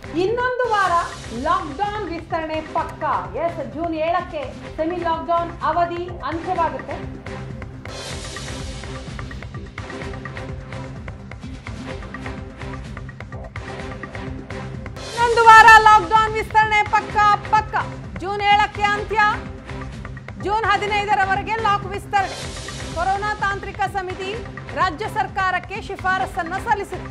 ಇನ್ನೊಂದು ವಾರ ಲಾಕ್ಡೌನ್ ವಿಸ್ತರಣೆ ಪಕ್ಕ ಎಸ್ ಜೂನ್ ಏಳಕ್ಕೆ ಸೆಮಿ ಲಾಕ್ಡೌನ್ ಅವಧಿ ಅಂತ್ಯವಾಗುತ್ತೆ ಇನ್ನೊಂದು ವಾರ ಲಾಕ್ಡೌನ್ ವಿಸ್ತರಣೆ ಪಕ್ಕ ಪಕ್ಕ ಜೂನ್ ಏಳಕ್ಕೆ ಅಂತ್ಯ ಜೂನ್ ಹದಿನೈದರವರೆಗೆ ಲಾಕ್ ವಿಸ್ತರಣೆ ಕೊರೋನಾ ತಾಂತ್ರಿಕ ಸಮಿತಿ ರಾಜ್ಯ ಸರ್ಕಾರಕ್ಕೆ ಶಿಫಾರಸನ್ನ ಸಲ್ಲಿಸಿದೆ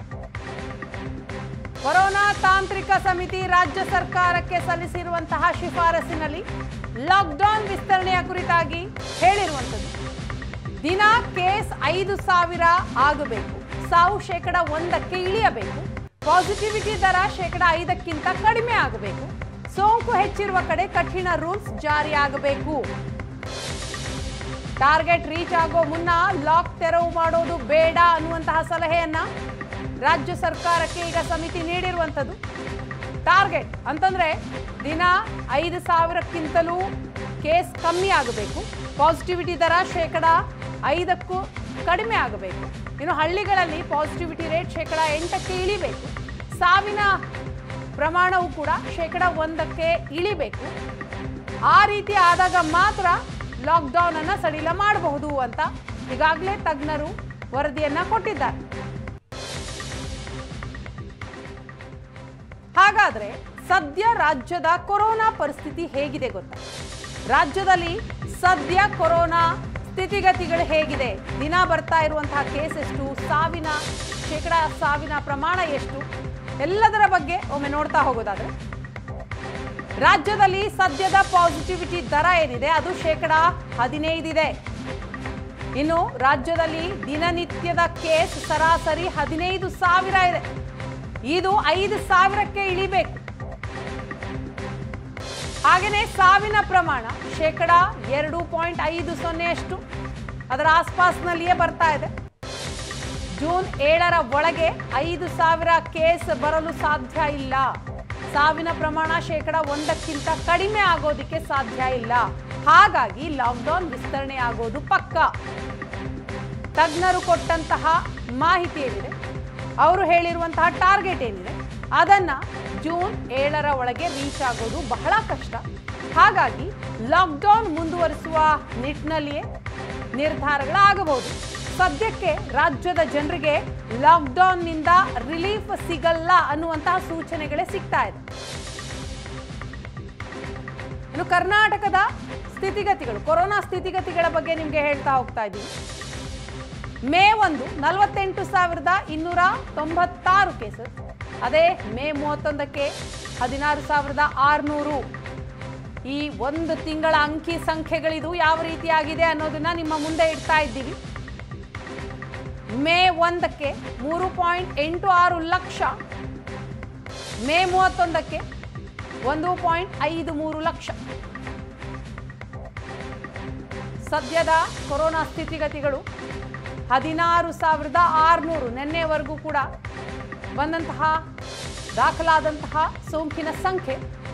ಕೊರೋನಾ ತಾಂತ್ರಿಕ ಸಮಿತಿ ರಾಜ್ಯ ಸರ್ಕಾರಕ್ಕೆ ಸಲ್ಲಿಸಿರುವಂತಹ ಶಿಫಾರಸಿನಲ್ಲಿ ಲಾಕ್ಡೌನ್ ವಿಸ್ತರಣೆಯ ಕುರಿತಾಗಿ ಹೇಳಿರುವಂಥದ್ದು ದಿನ ಕೇಸ್ ಐದು ಸಾವಿರ ಆಗಬೇಕು ಸಾವು ಶೇಕಡ ಒಂದಕ್ಕೆ ಇಳಿಯಬೇಕು ಪಾಸಿಟಿವಿಟಿ ದರ ಶೇಕಡ ಐದಕ್ಕಿಂತ ಕಡಿಮೆ ಆಗಬೇಕು ಸೋಂಕು ಹೆಚ್ಚಿರುವ ಕಡೆ ಕಠಿಣ ರೂಲ್ಸ್ ಜಾರಿಯಾಗಬೇಕು ಟಾರ್ಗೆಟ್ ರೀಚ್ ಆಗೋ ಮುನ್ನ ಲಾಕ್ ತೆರವು ಮಾಡೋದು ಬೇಡ ಅನ್ನುವಂತಹ ಸಲಹೆಯನ್ನ ರಾಜ್ಯ ಸರ್ಕಾರಕ್ಕೆ ಈಗ ಸಮಿತಿ ನೀಡಿರುವಂಥದ್ದು ಟಾರ್ಗೆಟ್ ಅಂತಂದ್ರೆ ದಿನ ಐದು ಸಾವಿರಕ್ಕಿಂತಲೂ ಕೇಸ್ ಕಮ್ಮಿ ಆಗಬೇಕು ಪಾಸಿಟಿವಿಟಿ ದರ ಶೇಕಡ ಐದಕ್ಕೂ ಕಡಿಮೆ ಆಗಬೇಕು ಇನ್ನು ಹಳ್ಳಿಗಳಲ್ಲಿ ಪಾಸಿಟಿವಿಟಿ ರೇಟ್ ಶೇಕಡ ಎಂಟಕ್ಕೆ ಇಳಿಬೇಕು ಸಾವಿನ ಪ್ರಮಾಣವು ಕೂಡ ಶೇಕಡ ಒಂದಕ್ಕೆ ಇಳಿಬೇಕು ಆ ರೀತಿ ಆದಾಗ ಮಾತ್ರ ಲಾಕ್ಡೌನ್ ಅನ್ನ ಸಡಿಲ ಮಾಡಬಹುದು ಅಂತ ಈಗಾಗಲೇ ತಜ್ಞರು ವರದಿಯನ್ನ ಕೊಟ್ಟಿದ್ದಾರೆ ಹಾಗಾದ್ರೆ ಸದ್ಯ ರಾಜ್ಯದ ಕೊರೋನಾ ಪರಿಸ್ಥಿತಿ ಹೇಗಿದೆ ಗೊತ್ತಾ ರಾಜ್ಯದಲ್ಲಿ ಸದ್ಯ ಕೊರೋನಾ ಸ್ಥಿತಿಗತಿಗಳು ಹೇಗಿದೆ ದಿನ ಬರ್ತಾ ಇರುವಂತಹ ಕೇಸ್ ಎಷ್ಟು ಸಾವಿನ ಶೇಕಡ ಸಾವಿನ ಪ್ರಮಾಣ ಎಷ್ಟು ಎಲ್ಲದರ ಬಗ್ಗೆ ಒಮ್ಮೆ ನೋಡ್ತಾ ಹೋಗೋದಾದ್ರೆ ರಾಜ್ಯದಲ್ಲಿ ಸದ್ಯದ ಪಾಸಿಟಿವಿಟಿ ದರ ಏನಿದೆ ಅದು ಶೇಕಡ ಹದಿನೈದಿದೆ ಇನ್ನು ರಾಜ್ಯದಲ್ಲಿ ದಿನನಿತ್ಯದ ಕೇಸ್ ಸರಾಸರಿ ಹದಿನೈದು ಸಾವಿರ ಇದೆ ಇದು ಐದು ಸಾವಿರಕ್ಕೆ ಇಳಿಬೇಕು ಹಾಗೆಯೇ ಸಾವಿನ ಪ್ರಮಾಣ ಶೇಕಡ ಎರಡು ಪಾಯಿಂಟ್ ಐದು ಸೊನ್ನೆಯಷ್ಟು ಅದರ ಆಸ್ಪಾಸ್ನಲ್ಲಿಯೇ ಬರ್ತಾ ಇದೆ ಜೂನ್ ಏಳರ ಒಳಗೆ ಐದು ಸಾವಿರ ಕೇಸ್ ಬರಲು ಸಾಧ್ಯ ಇಲ್ಲ ಸಾವಿನ ಪ್ರಮಾಣ ಶೇಕಡ ಒಂದಕ್ಕಿಂತ ಕಡಿಮೆ ಆಗೋದಕ್ಕೆ ಸಾಧ್ಯ ಇಲ್ಲ ಹಾಗಾಗಿ ಲಾಕ್ಡೌನ್ ವಿಸ್ತರಣೆ ಆಗೋದು ಪಕ್ಕ ತಜ್ಞರು ಕೊಟ್ಟಂತಹ ಮಾಹಿತಿ ಏನಿದೆ ಅವರು ಹೇಳಿರುವಂತಹ ಟಾರ್ಗೆಟ್ ಏನಿದೆ ಅದನ್ನ ಜೂನ್ ಏಳರ ಒಳಗೆ ರೀಚ್ ಆಗೋದು ಬಹಳ ಕಷ್ಟ ಹಾಗಾಗಿ ಲಾಕ್ಡೌನ್ ಮುಂದುವರಿಸುವ ನಿಟ್ಟಿನಲ್ಲಿಯೇ ನಿರ್ಧಾರಗಳಾಗಬಹುದು ಸದ್ಯಕ್ಕೆ ರಾಜ್ಯದ ಜನರಿಗೆ ಲಾಕ್ಡೌನ್ನಿಂದ ರಿಲೀಫ್ ಸಿಗಲ್ಲ ಅನ್ನುವಂತಹ ಸೂಚನೆಗಳೇ ಸಿಗ್ತಾ ಇದೆ ಇನ್ನು ಕರ್ನಾಟಕದ ಸ್ಥಿತಿಗತಿಗಳು ಕೊರೋನಾ ಸ್ಥಿತಿಗತಿಗಳ ಬಗ್ಗೆ ನಿಮಗೆ ಹೇಳ್ತಾ ಹೋಗ್ತಾ ಇದ್ದೀವಿ ಮೇ ಒಂದು ನಲವತ್ತೆಂಟು ಸಾವಿರದ ಇನ್ನೂರ ತೊಂಬತ್ತಾರು ಕೇಸಸ್ ಅದೇ ಮೇ ಮೂವತ್ತೊಂದಕ್ಕೆ ಹದಿನಾರು ಸಾವಿರದ ಆರುನೂರು ಈ ಒಂದು ತಿಂಗಳ ಅಂಕಿ ಸಂಖ್ಯೆಗಳಿದು ಯಾವ ರೀತಿಯಾಗಿದೆ ಅನ್ನೋದನ್ನ ನಿಮ್ಮ ಮುಂದೆ ಇಡ್ತಾ ಇದ್ದೀವಿ ಮೇ ಒಂದಕ್ಕೆ ಮೂರು ಪಾಯಿಂಟ್ ಎಂಟು ಆರು ಲಕ್ಷ ಮೇ ಮೂವತ್ತೊಂದಕ್ಕೆ ಒಂದು ಪಾಯಿಂಟ್ ಐದು ಮೂರು ಲಕ್ಷ ಸದ್ಯದ ಕೊರೋನಾ ಸ್ಥಿತಿಗತಿಗಳು ಹದಿನಾರು ಸಾವಿರದ ಆರುನೂರು ನಿನ್ನೆವರೆಗೂ ಕೂಡ ಬಂದಂತಹ ದಾಖಲಾದಂತಹ ಸೋಂಕಿನ ಸಂಖ್ಯೆ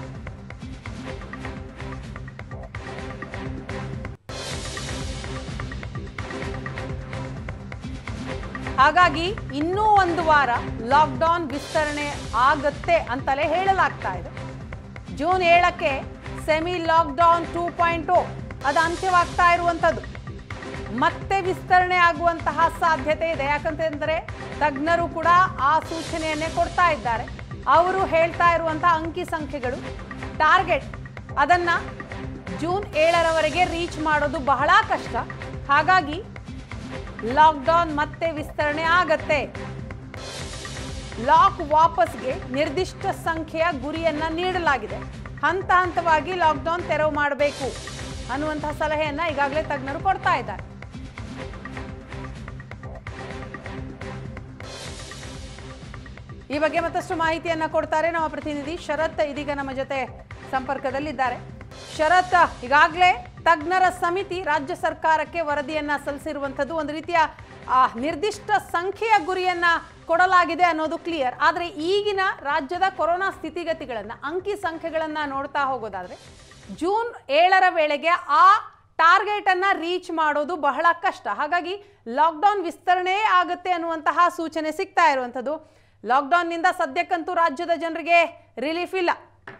ಹಾಗಾಗಿ ಇನ್ನೂ ಒಂದು ವಾರ ಲಾಕ್ಡೌನ್ ವಿಸ್ತರಣೆ ಆಗತ್ತೆ ಅಂತಲೇ ಹೇಳಲಾಗ್ತಾ ಇದೆ ಜೂನ್ ಏಳಕ್ಕೆ ಸೆಮಿ ಲಾಕ್ಡೌನ್ ಟೂ ಪಾಯಿಂಟ್ ಅದು ಅಂತ್ಯವಾಗ್ತಾ ಇರುವಂಥದ್ದು ಮತ್ತೆ ವಿಸ್ತರಣೆ ಆಗುವಂತಹ ಸಾಧ್ಯತೆ ಇದೆ ಯಾಕಂತಂದ್ರೆ ತಜ್ಞರು ಕೂಡ ಆ ಸೂಚನೆಯನ್ನೇ ಕೊಡ್ತಾ ಇದ್ದಾರೆ ಅವರು ಹೇಳ್ತಾ ಇರುವಂತಹ ಅಂಕಿ ಸಂಖ್ಯೆಗಳು ಟಾರ್ಗೆಟ್ ಅದನ್ನ ಜೂನ್ ಏಳರವರೆಗೆ ರೀಚ್ ಮಾಡೋದು ಬಹಳ ಕಷ್ಟ ಹಾಗಾಗಿ ಲಾಕ್ಡೌನ್ ಮತ್ತೆ ವಿಸ್ತರಣೆ ಆಗತ್ತೆ ಲಾಕ್ ವಾಪಸ್ಗೆ ನಿರ್ದಿಷ್ಟ ಸಂಖ್ಯೆಯ ಗುರಿಯನ್ನ ನೀಡಲಾಗಿದೆ ಹಂತ ಹಂತವಾಗಿ ಲಾಕ್ಡೌನ್ ತೆರವು ಮಾಡಬೇಕು ಅನ್ನುವಂತಹ ಸಲಹೆಯನ್ನ ಈಗಾಗಲೇ ತಜ್ಞರು ಕೊಡ್ತಾ ಇದ್ದಾರೆ ಈ ಬಗ್ಗೆ ಮತ್ತಷ್ಟು ಮಾಹಿತಿಯನ್ನ ಕೊಡ್ತಾರೆ ನಮ್ಮ ಪ್ರತಿನಿಧಿ ಶರತ್ ಇದೀಗ ನಮ್ಮ ಜೊತೆ ಸಂಪರ್ಕದಲ್ಲಿದ್ದಾರೆ ಶರತ್ ಈಗಾಗಲೇ ತಜ್ಞರ ಸಮಿತಿ ರಾಜ್ಯ ಸರ್ಕಾರಕ್ಕೆ ವರದಿಯನ್ನ ಸಲ್ಲಿಸಿರುವಂಥದ್ದು ಒಂದು ರೀತಿಯ ಆ, ನಿರ್ದಿಷ್ಟ ಸಂಖ್ಯೆಯ ಗುರಿಯನ್ನ ಕೊಡಲಾಗಿದೆ ಅನ್ನೋದು ಕ್ಲಿಯರ್ ಆದರೆ ಈಗಿನ ರಾಜ್ಯದ ಕೊರೋನಾ ಸ್ಥಿತಿಗತಿಗಳನ್ನ ಅಂಕಿ ಸಂಖ್ಯೆಗಳನ್ನ ನೋಡ್ತಾ ಹೋಗೋದಾದ್ರೆ ಜೂನ್ ಏಳರ ವೇಳೆಗೆ ಆ ಟಾರ್ಗೆಟ್ ಅನ್ನ ರೀಚ್ ಮಾಡೋದು ಬಹಳ ಕಷ್ಟ ಹಾಗಾಗಿ ಲಾಕ್ಡೌನ್ ವಿಸ್ತರಣೆ ಆಗುತ್ತೆ ಅನ್ನುವಂತಹ ಸೂಚನೆ ಸಿಗ್ತಾ ಇರುವಂಥದ್ದು ಲಾಕ್ಡೌನ್ನಿಂದ ಸದ್ಯಕ್ಕಂತೂ ರಾಜ್ಯದ ಜನರಿಗೆ ರಿಲೀಫ್ ಇಲ್ಲ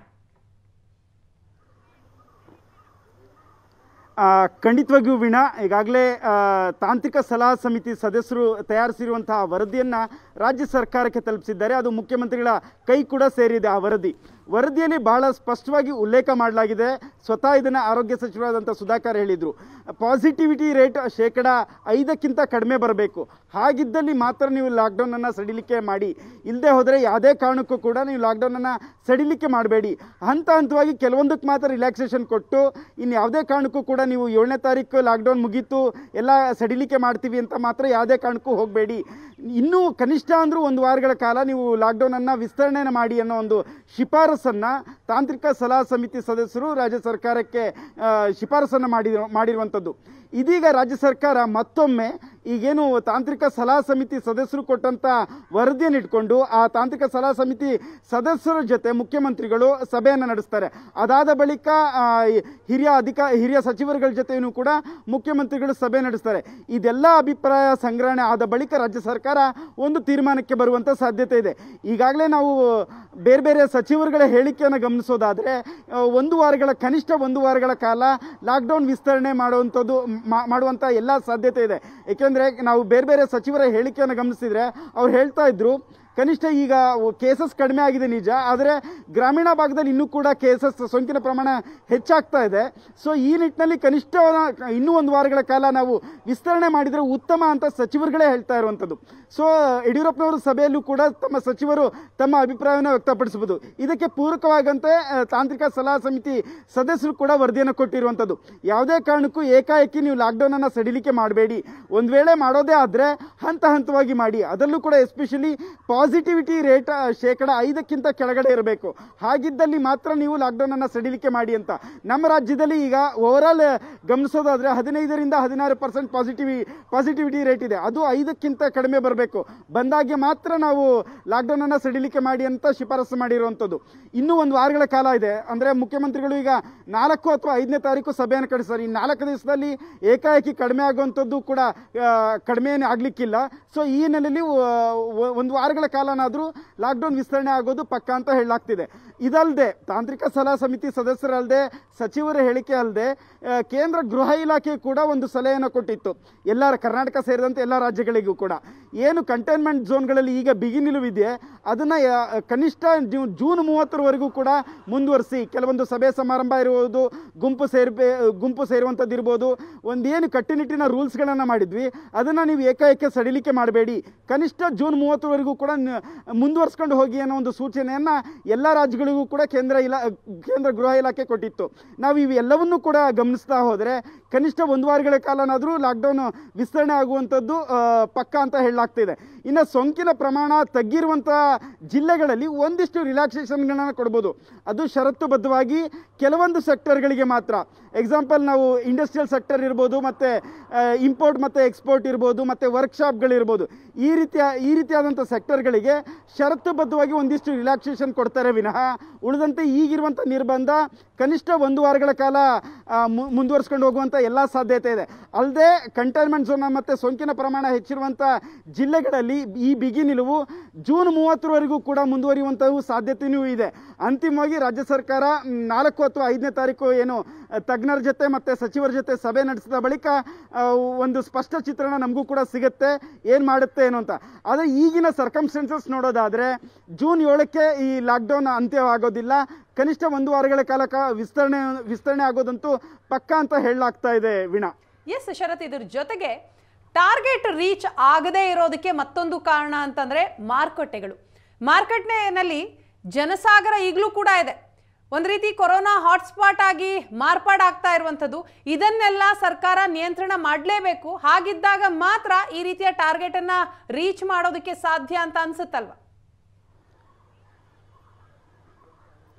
ಆ, ಖಂಡಿತವಾಗಿಯೂ ವೀಣಾ ಈಗಾಗಲೇ ಆ, ತಾಂತ್ರಿಕ ಸಲಹಾ ಸಮಿತಿ ಸದಸ್ಯರು ತಯಾರಿಸಿರುವಂತಹ ವರದಿಯನ್ನು ರಾಜ್ಯ ಸರ್ಕಾರಕ್ಕೆ ತಲುಪಿಸಿದ್ದಾರೆ ಅದು ಮುಖ್ಯಮಂತ್ರಿಗಳ ಕೈ ಕೂಡ ಸೇರಿದೆ ಆ ವರದಿ ವರದಿಯಲ್ಲಿ ಬಹಳ ಸ್ಪಷ್ಟವಾಗಿ ಉಲ್ಲೇಖ ಮಾಡಲಾಗಿದೆ ಸ್ವತಃ ಇದನ್ನು ಆರೋಗ್ಯ ಸಚಿವರಾದಂಥ ಸುಧಾಕರ್ ಹೇಳಿದರು ಪಾಸಿಟಿವಿಟಿ ರೇಟ್ ಶೇಕಡ ಐದಕ್ಕಿಂತ ಕಡಿಮೆ ಬರಬೇಕು ಹಾಗಿದ್ದಲ್ಲಿ ಮಾತ್ರ ನೀವು ಲಾಕ್ಡೌನನ್ನು ಸಡಿಲಿಕೆ ಮಾಡಿ ಇಲ್ಲದೆ ಹೋದರೆ ಯಾವುದೇ ಕಾರಣಕ್ಕೂ ಕೂಡ ನೀವು ಲಾಕ್ಡೌನನ್ನು ಸಡಿಲಿಕೆ ಮಾಡಬೇಡಿ ಹಂತ ಹಂತವಾಗಿ ಕೆಲವೊಂದಕ್ಕೆ ಮಾತ್ರ ರಿಲ್ಯಾಕ್ಸೇಷನ್ ಕೊಟ್ಟು ಇನ್ನು ಯಾವುದೇ ಕಾರಣಕ್ಕೂ ಕೂಡ ನೀವು ಏಳನೇ ತಾರೀಕು ಲಾಕ್ಡೌನ್ ಮುಗೀತು ಎಲ್ಲ ಸಡಿಲಿಕೆ ಮಾಡ್ತೀವಿ ಅಂತ ಮಾತ್ರ ಯಾವುದೇ ಕಾರಣಕ್ಕೂ ಹೋಗಬೇಡಿ ಇನ್ನೂ ಕನಿಷ್ಠ ಅಂದರೂ ಒಂದು ವಾರಗಳ ಕಾಲ ನೀವು ಲಾಕ್ಡೌನನ್ನು ವಿಸ್ತರಣೆ ಮಾಡಿ ಅನ್ನೋ ಒಂದು ಶಿಫಾರಸನ್ನು ತಾಂತ್ರಿಕ ಸಲಹಾ ಸಮಿತಿ ಸದಸ್ಯರು ರಾಜ್ಯ ಸರ್ಕಾರಕ್ಕೆ ಆ, ಶಿಫಾರಸನ್ನು ಮಾಡಿರೋ ಮಾಡಿರುವಂಥದ್ದು ಇದೀಗ ರಾಜ್ಯ ಸರ್ಕಾರ ಮತ್ತೊಮ್ಮೆ ಈಗೇನು ತಾಂತ್ರಿಕ ಸಲಹಾ ಸಮಿತಿ ಸದಸ್ಯರು ಕೊಟ್ಟಂಥ ವರದಿಯನ್ನು ಇಟ್ಕೊಂಡು ಆ ತಾಂತ್ರಿಕ ಸಲಹಾ ಸಮಿತಿ ಸದಸ್ಯರ ಜೊತೆ ಮುಖ್ಯಮಂತ್ರಿಗಳು ಸಭೆಯನ್ನು ನಡೆಸ್ತಾರೆ ಅದಾದ ಬಳಿಕ ಆ, ಹಿರಿಯ ಅಧಿಕ ಹಿರಿಯ ಸಚಿವರುಗಳ ಜೊತೆಯೂ ಕೂಡ ಮುಖ್ಯಮಂತ್ರಿಗಳು ಸಭೆ ನಡೆಸ್ತಾರೆ ಇದೆಲ್ಲ ಅಭಿಪ್ರಾಯ ಸಂಗ್ರಹಣೆ ಆದ ಬಳಿಕ ರಾಜ್ಯ ಸರ್ಕಾರ ಒಂದು ತೀರ್ಮಾನಕ್ಕೆ ಬರುವಂಥ ಸಾಧ್ಯತೆ ಇದೆ ಈಗಾಗಲೇ ನಾವು ಬೇರೆ ಬೇರೆ ಸಚಿವರುಗಳ ಹೇಳಿಕೆಯನ್ನು ಗಮನಿಸೋದಾದರೆ ಆ, ಒಂದು ವಾರಗಳ ಕನಿಷ್ಠ ಒಂದು ವಾರಗಳ ಕಾಲ ಲಾಕ್ಡೌನ್ ವಿಸ್ತರಣೆ ಮಾಡುವಂಥದ್ದು ಮಾ- ಮಾಡುವಂಥ ಎಲ್ಲ ಸಾಧ್ಯತೆ ಇದೆ ಏಕೆಂದರೆ ನಾವು ಬೇರೆ ಬೇರೆ ಸಚಿವರ ಹೇಳಿಕೆಯನ್ನು ಗಮನಿಸಿದರೆ ಅವ್ರು ಹೇಳ್ತಾ ಇದ್ರು ಕನಿಷ್ಠ ಈಗ ಕೇಸಸ್ ಕಡಿಮೆ ಆಗಿದೆ ನಿಜ ಆದರೆ ಗ್ರಾಮೀಣ ಭಾಗದಲ್ಲಿ ಇನ್ನೂ ಕೂಡ ಕೇಸಸ್ ಸೋಂಕಿನ ಪ್ರಮಾಣ ಹೆಚ್ಚಾಗ್ತಾ ಇದೆ ಸೊ ಈ ನಿಟ್ಟಿನಲ್ಲಿ ಕನಿಷ್ಠ ಇನ್ನೂ ಒಂದು ವಾರಗಳ ಕಾಲ ನಾವು ವಿಸ್ತರಣೆ ಮಾಡಿದರೆ ಉತ್ತಮ ಅಂತ ಸಚಿವರುಗಳೇ ಹೇಳ್ತಾ ಇರುವಂಥದ್ದು ಸೊ ಯಡಿಯೂರಪ್ಪನವರು ಸಭೆಯಲ್ಲೂ ಕೂಡ ತಮ್ಮ ಸಚಿವರು ತಮ್ಮ ಅಭಿಪ್ರಾಯವನ್ನು ವ್ಯಕ್ತಪಡಿಸಬಹುದು ಇದಕ್ಕೆ ಪೂರಕವಾಗಂತೆ ಆ, ತಾಂತ್ರಿಕ ಸಲಹಾ ಸಮಿತಿ ಸದಸ್ಯರು ಕೂಡ ವರದಿಯನ್ನು ಕೊಟ್ಟಿರುವಂಥದ್ದು ಯಾವುದೇ ಕಾರಣಕ್ಕೂ ಏಕಾಏಕಿ ನೀವು ಲಾಕ್ಡೌನನ್ನು ಸಡಿಲಿಕೆ ಮಾಡಬೇಡಿ ಒಂದು ವೇಳೆ ಮಾಡೋದೇ ಆದರೆ ಹಂತ ಹಂತವಾಗಿ ಮಾಡಿ ಅದರಲ್ಲೂ ಕೂಡ ಎಸ್ಪೆಷಲಿ ಪಾಸಿಟಿವಿಟಿ ರೇಟ್ ಶೇಕಡ ಐದಕ್ಕಿಂತ ಕೆಳಗಡೆ ಇರಬೇಕು ಹಾಗಿದ್ದಲ್ಲಿ ಮಾತ್ರ ನೀವು ಲಾಕ್ಡೌನನ್ನು ಸಡಿಲಿಕೆ ಮಾಡಿ ಅಂತ ನಮ್ಮ ರಾಜ್ಯದಲ್ಲಿ ಈಗ ಓವರಾಲ್ ಗಮನಿಸೋದಾದರೆ ಹದಿನೈದರಿಂದ ಹದಿನಾರು ಪರ್ಸೆಂಟ್ ಪಾಸಿಟಿವಿ ಪಾಸಿಟಿವಿಟಿ ರೇಟ್ ಇದೆ ಅದು ಐದಕ್ಕಿಂತ ಕಡಿಮೆ ಬರಬೇಕು ಬಂದಾಗೆ ಮಾತ್ರ ನಾವು ಲಾಕ್ಡೌನನ್ನು ಸಡಿಲಿಕೆ ಮಾಡಿ ಅಂತ ಶಿಫಾರಸು ಮಾಡಿರುವಂಥದ್ದು ಇನ್ನೂ ಒಂದು ವಾರಗಳ ಕಾಲ ಇದೆ ಅಂದರೆ ಮುಖ್ಯಮಂತ್ರಿಗಳು ಈಗ ನಾಲ್ಕು ಅಥವಾ ಐದನೇ ತಾರೀಕು ಸಭೆಯನ್ನು ಕಳಿಸ್ತಾರೆ ಈ ನಾಲ್ಕು ದಿವಸದಲ್ಲಿ ಏಕಾಏಕಿ ಕಡಿಮೆ ಆಗುವಂಥದ್ದು ಕೂಡ ಆ, ಕಡಿಮೆ ಏನು ಆಗಲಿಕ್ಕಿಲ್ಲ ಸೊ ಈ ಹಿನ್ನೆಲೆಯಲ್ಲಿ ವ- ಒಂದು ವಾರಗಳ ಕಾಲನಾದರೂ ಲಾಕ್ಡೌನ್ ವಿಸ್ತರಣೆ ಆಗೋದು ಪಕ್ಕ ಅಂತ ಹೇಳಲಾಗ್ತಿದೆ ಇದಲ್ಲದೆ ತಾಂತ್ರಿಕ ಸಲಹಾ ಸಮಿತಿ ಸದಸ್ಯರಲ್ಲದೆ ಸಚಿವರ ಹೇಳಿಕೆ ಅಲ್ಲದೆ ಆ, ಕೇಂದ್ರ ಗೃಹ ಇಲಾಖೆ ಕೂಡ ಒಂದು ಸಲಹೆಯನ್ನು ಕೊಟ್ಟಿತ್ತು ಎಲ್ಲ ಕರ್ನಾಟಕ ಸೇರಿದಂತೆ ಎಲ್ಲ ರಾಜ್ಯಗಳಿಗೂ ಕೂಡ ಏನು ಕಂಟೈನ್ಮೆಂಟ್ ಝೋನ್ಗಳಲ್ಲಿ ಈಗ ಬಿಗಿ ನಿಲುವಿದೆ ಅದನ್ನು ಕನಿಷ್ಠ ಜೂ- ಜೂನ್ ಮೂವತ್ತರವರೆಗೂ ಕೂಡ ಮುಂದುವರಿಸಿ ಕೆಲವೊಂದು ಸಭೆ ಸಮಾರಂಭ ಇರ್ಬೋದು ಗುಂಪು ಸೇರ್ಬೇ ಗುಂಪು ಸೇರುವಂಥದ್ದು ಇರ್ಬೋದು ಒಂದೇನು ಕಟ್ಟುನಿಟ್ಟಿನ ರೂಲ್ಸ್ಗಳನ್ನು ಮಾಡಿದ್ವಿ ಅದನ್ನು ನೀವು ಏಕಾಏಕಿ ಸಡಿಲಿಕೆ ಮಾಡಬೇಡಿ ಕನಿಷ್ಠ ಜೂನ್ ಮೂವತ್ತರವರೆಗೂ ಕೂಡ ನ- ಮುಂದುವರ್ಸ್ಕೊಂಡು ಹೋಗಿ ಅನ್ನೋ ಒಂದು ಸೂಚನೆಯನ್ನು ಎಲ್ಲ ರಾಜ್ಯಗಳಿಗೂ ಕೂಡ ಕೇಂದ್ರ ಇಲಾ ಕೇಂದ್ರ ಗೃಹ ಇಲಾಖೆ ಕೊಟ್ಟಿತ್ತು ನಾವು ಇವೆಲ್ಲವನ್ನೂ ಕೂಡ ಗಮನಿಸ್ತಾ ಹೋದರೆ ಕನಿಷ್ಠ ಒಂದು ವಾರಗಳ ಕಾಲನಾದರೂ ಲಾಕ್ಡೌನ್ ವಿಸ್ತರಣೆ ಆಗುವಂಥದ್ದು ಆ, ಪಕ್ಕ ಅಂತ ಹೇಳಲಾಗ್ತಿದೆ ಇನ್ನು ಸೋಂಕಿನ ಪ್ರಮಾಣ ತಗ್ಗಿರುವಂಥ ಜಿಲ್ಲೆಗಳಲ್ಲಿ ಒಂದಿಷ್ಟು ರಿಲ್ಯಾಕ್ಸೇಷನ್ಗಳನ್ನ ಕೊಡ್ಬೋದು ಅದು ಷರತ್ತುಬದ್ಧವಾಗಿ ಕೆಲವೊಂದು ಸೆಕ್ಟರ್ಗಳಿಗೆ ಮಾತ್ರ ಎಕ್ಸಾಂಪಲ್ ನಾವು ಇಂಡಸ್ಟ್ರಿಯಲ್ ಸೆಕ್ಟರ್ ಇರ್ಬೋದು ಮತ್ತು ಇಂಪೋರ್ಟ್ ಮತ್ತು ಎಕ್ಸ್ಪೋರ್ಟ್ ಇರ್ಬೋದು ಮತ್ತು ವರ್ಕ್ಶಾಪ್ಗಳಿರ್ಬೋದು ಈ ರೀತಿಯ ಈ ರೀತಿಯಾದಂಥ ಸೆಕ್ಟರ್ಗಳಿಗೆ ಷರತ್ತುಬದ್ಧವಾಗಿ ಒಂದಿಷ್ಟು ರಿಲ್ಯಾಕ್ಸೇಷನ್ ಕೊಡ್ತಾರೆ ವಿನಃ ಉಳಿದಂತೆ ಈಗಿರುವಂಥ ನಿರ್ಬಂಧ ಕನಿಷ್ಠ ಒಂದು ವಾರಗಳ ಕಾಲ ಆ, ಮು- ಮುಂದುವರಿಸ್ಕೊಂಡು ಹೋಗುವಂಥ ಎಲ್ಲ ಸಾಧ್ಯತೆ ಇದೆ ಅಲ್ಲದೆ ಕಂಟೈನ್ಮೆಂಟ್ ಝೋನ್ ಮತ್ತು ಸೋಂಕಿನ ಪ್ರಮಾಣ ಹೆಚ್ಚಿರುವಂಥ ಜಿಲ್ಲೆಗಳಲ್ಲಿ ಈ ಬಿಗಿ ನಿಲುವು ಜೂನ್ ಮೂವತ್ತರವರೆಗೂ ಕೂಡ ಮುಂದುವರಿಯುವಂಥವು ಸಾಧ್ಯತೆಯೂ ಇದೆ ಅಂತಿಮವಾಗಿ ರಾಜ್ಯ ಸರ್ಕಾರ ಮ್, ನಾಲ್ಕು ಅಥವಾ ಐದನೇ ತಾರೀಕು ಏನು ಆ, ತಜ್ಞರ ಜೊತೆ ಮತ್ತು ಸಚಿವರ ಜೊತೆ ಸಭೆ ನಡೆಸಿದ ಬಳಿಕ ಆ, ಒಂದು ಸ್ಪಷ್ಟ ಚಿತ್ರಣ ನಮಗೂ ಕೂಡ ಸಿಗುತ್ತೆ ಏನು ಮಾಡುತ್ತೆ ಏನು ಅಂತ ಆದರೆ ಈಗಿನ ಸರ್ಕಮ್ಸ್ಟೆನ್ಸಸ್ ನೋಡೋದಾದರೆ ಜೂನ್ ಏಳಕ್ಕೆ ಈ ಲಾಕ್ಡೌನ್ ಅಂತ್ಯವಾಗೋದಿಲ್ಲ ಕನಿಷ್ಠ ಒಂದು ವಾರಗಳ ಕಾಲ ಕ- ವಿಸ್ತರಣೆ ವಿಸ್ತರಣೆ ಆಗೋದಂತೂ ಪಕ್ಕ ಅಂತ ಹೇಳಲಾಗ್ತಾ ಇದೆ ವೀಣಾ ಎಸ್ ಶರತ್ ಇದ್ರ ಜೊತೆಗೆ ಟಾರ್ಗೆಟ್ ರೀಚ್ ಆಗದೇ ಇರೋದಕ್ಕೆ ಮತ್ತೊಂದು ಕಾರಣ ಅಂತಂದ್ರೆ ಮಾರುಕಟ್ಟೆಗಳು ಮಾರುಕಟ್ಟೆನಲ್ಲಿ ಜನಸಾಗರ ಈಗಲೂ ಕೂಡ ಇದೆ ಒಂದು ರೀತಿ ಕೊರೋನಾ ಹಾಟ್ಸ್ಪಾಟ್ ಆಗಿ ಮಾರ್ಪಾಡಾಗ್ತಾ ಇರುವಂಥದ್ದು ಇದನ್ನೆಲ್ಲ ಸರ್ಕಾರ ನಿಯಂತ್ರಣ ಮಾಡಲೇಬೇಕು ಹಾಗಿದ್ದಾಗ ಮಾತ್ರ ಈ ರೀತಿಯ ಟಾರ್ಗೆಟ್ ಅನ್ನ ರೀಚ್ ಮಾಡೋದಕ್ಕೆ ಸಾಧ್ಯ ಅಂತ ಅನ್ಸುತ್ತಲ್ವಾ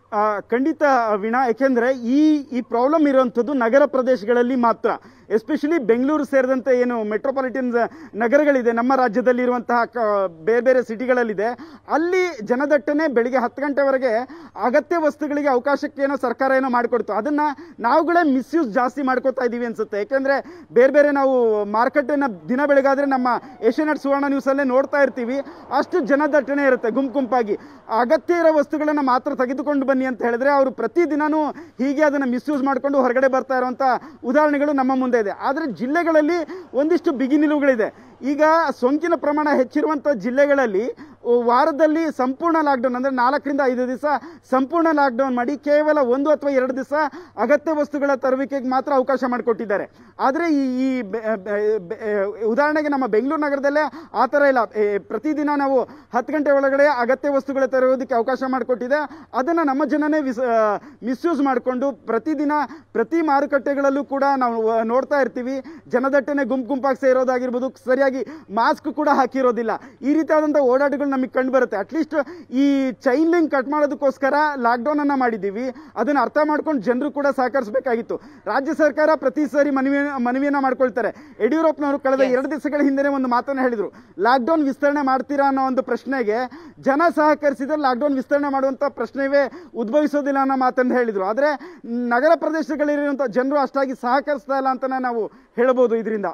ಆ, ಖಂಡಿತ ವೀಣಾ ಯಾಕೆಂದರೆ ಈ ಈ ಪ್ರಾಬ್ಲಮ್ ಇರುವಂಥದ್ದು ನಗರ ಪ್ರದೇಶಗಳಲ್ಲಿ ಮಾತ್ರ ಎಸ್ಪೆಷಲಿ ಬೆಂಗಳೂರು ಸೇರಿದಂತೆ ಏನು ಮೆಟ್ರೋಪಾಲಿಟನ್ ನಗರಗಳಿದೆ ನಮ್ಮ ರಾಜ್ಯದಲ್ಲಿ ಇರುವಂತಹ ಕ ಬೇರೆ ಬೇರೆ ಸಿಟಿಗಳಲ್ಲಿದೆ ಅಲ್ಲಿ ಜನದಟ್ಟಣೆ ಬೆಳಿಗ್ಗೆ ಹತ್ತು ಗಂಟೆವರೆಗೆ ಅಗತ್ಯ ವಸ್ತುಗಳಿಗೆ ಅವಕಾಶಕ್ಕೆ ಏನೋ ಸರ್ಕಾರ ಏನೋ ಮಾಡಿಕೊಡ್ತು ಅದನ್ನು ನಾವುಗಳೇ ಮಿಸ್ಯೂಸ್ ಜಾಸ್ತಿ ಮಾಡ್ಕೋತಾ ಇದ್ದೀವಿ ಅನ್ಸುತ್ತೆ ಯಾಕೆಂದರೆ ಬೇರೆ ಬೇರೆ ನಾವು ಮಾರ್ಕೆಟನ್ನು ದಿನ ಬೆಳಗಾದರೆ ನಮ್ಮ ಏಷ್ಯಾನೆಟ್ ಸುವರ್ಣ ನ್ಯೂಸಲ್ಲೇ ನೋಡ್ತಾ ಇರ್ತೀವಿ ಅಷ್ಟು ಜನದಟ್ಟಣೆ ಇರುತ್ತೆ ಗುಂಪು ಗುಂಪಾಗಿ ಅಗತ್ಯ ಇರೋ ವಸ್ತುಗಳನ್ನು ಮಾತ್ರ ತೆಗೆದುಕೊಂಡು ಬನ್ನಿ ಅಂತ ಹೇಳಿದ್ರೆ ಅವರು ಪ್ರತಿದಿನನೂ ಹೀಗೆ ಅದನ್ನು ಮಿಸ್ಯೂಸ್ ಮಾಡಿಕೊಂಡು ಹೊರಗಡೆ ಬರ್ತಾ ಇರುವಂಥ ಉದಾಹರಣೆಗಳು ನಮ್ಮ ಮುಂದೆ ಇದೆ ಆದರೆ ಜಿಲ್ಲೆಗಳಲ್ಲಿ ಒಂದಿಷ್ಟು ಬಿಗಿ ನಿಲುವುಗಳಿದೆ ಈಗ ಸೋಂಕಿನ ಪ್ರಮಾಣ ಹೆಚ್ಚಿರುವಂಥ ಜಿಲ್ಲೆಗಳಲ್ಲಿ ವಾರದಲ್ಲಿ ಸಂಪೂರ್ಣ ಲಾಕ್ಡೌನ್ ಅಂದರೆ ನಾಲ್ಕರಿಂದ ಐದು ದಿವಸ ಸಂಪೂರ್ಣ ಲಾಕ್ಡೌನ್ ಮಾಡಿ ಕೇವಲ ಒಂದು ಅಥವಾ ಎರಡು ದಿವಸ ಅಗತ್ಯ ವಸ್ತುಗಳ ತರುವಿಕೆಗೆ ಮಾತ್ರ ಅವಕಾಶ ಮಾಡಿಕೊಟ್ಟಿದ್ದಾರೆ ಆದರೆ ಈ ಈ ಬೆ- ಬೆ- ಬೆ- ಉದಾಹರಣೆಗೆ ನಮ್ಮ ಬೆಂಗಳೂರು ನಗರದಲ್ಲೇ ಆ ಥರ ಇಲ್ಲ ಏ, ಪ್ರತಿದಿನ ನಾವು ಹತ್ತು ಗಂಟೆ ಒಳಗಡೆ ಅಗತ್ಯ ವಸ್ತುಗಳ ತರುವುದಕ್ಕೆ ಅವಕಾಶ ಮಾಡಿಕೊಟ್ಟಿದೆ ಅದನ್ನು ನಮ್ಮ ಜನನೇ ವಿಸ್ ಮಿಸ್ಯೂಸ್ ಮಾಡಿಕೊಂಡು ಪ್ರತಿದಿನ ಪ್ರತಿ ಮಾರುಕಟ್ಟೆಗಳಲ್ಲೂ ಕೂಡ ನಾವು ಆ, ನೋಡ್ತಾ ಇರ್ತೀವಿ ಜನದಟ್ಟಣೆ ಗುಂಪು ಗುಂಪಾಗಿ ಸೇರೋದಾಗಿರ್ಬೋದು ಸರಿಯಾಗಿ ಮಾಸ್ಕ್ ಕೂಡ ಹಾಕಿರೋದಿಲ್ಲ ಈ ರೀತಿಯಾದಂಥ ಓಡಾಟಗಳು ನಮಗೆ ಕಂಡು ಬರುತ್ತೆ ಅಟ್ಲೀಸ್ಟ್ ಈ ಚೈನ್ ಲಿಂಕ್ ಕಟ್ ಮಾಡೋದಕ್ಕೋಸ್ಕರ ಲಾಕ್ಡೌನ್ ಅನ್ನ ಮಾಡಿದ್ದೀವಿ ಅದನ್ನು ಅರ್ಥ ಮಾಡ್ಕೊಂಡು ಜನರು ಕೂಡ ಸಹಕರಿಸಬೇಕಾಗಿತ್ತು ರಾಜ್ಯ ಸರ್ಕಾರ ಪ್ರತಿ ಸಾರಿ ಮನವಿ ಮನವಿಯನ್ನ ಮಾಡ್ಕೊಳ್ತಾರೆ ಯಡಿಯೂರಪ್ಪನವರು ಕಳೆದ ಎರಡು ದಿವಸಗಳ ಹಿಂದೆ ಒಂದು ಮಾತನ್ನ ಹೇಳಿದ್ರು ಲಾಕ್ಡೌನ್ ವಿಸ್ತರಣೆ ಮಾಡ್ತೀರಾ ಅನ್ನೋ ಒಂದು ಪ್ರಶ್ನೆಗೆ ಜನ ಸಹಕರಿಸಿದ್ರೆ ಲಾಕ್ಡೌನ್ ವಿಸ್ತರಣೆ ಮಾಡುವಂಥ ಪ್ರಶ್ನೆವೇ ಉದ್ಭವಿಸೋದಿಲ್ಲ ಅನ್ನೋ ಮಾತನ್ನು ಹೇಳಿದ್ರು ಆದರೆ ನಗರ ಪ್ರದೇಶಗಳಿರುವಂಥ ಜನರು ಅಷ್ಟಾಗಿ ಸಹಕರಿಸ್ತಾ ಇಲ್ಲ ಅಂತಲೇ ನಾವು ಹೇಳ್ಬೋದು ಇದರಿಂದ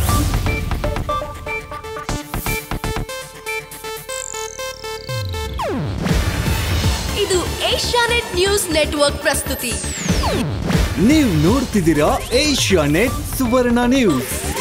ಇದು ಏಷ್ಯಾನೆಟ್ ನ್ಯೂಸ್ ನೆಟ್ವರ್ಕ್ ಪ್ರಸ್ತುತಿ ನೀವು ನೋಡ್ತಿದ್ದೀರಾ ಏಷ್ಯಾ ನೆಟ್ ಸುವರ್ಣ ನ್ಯೂಸ್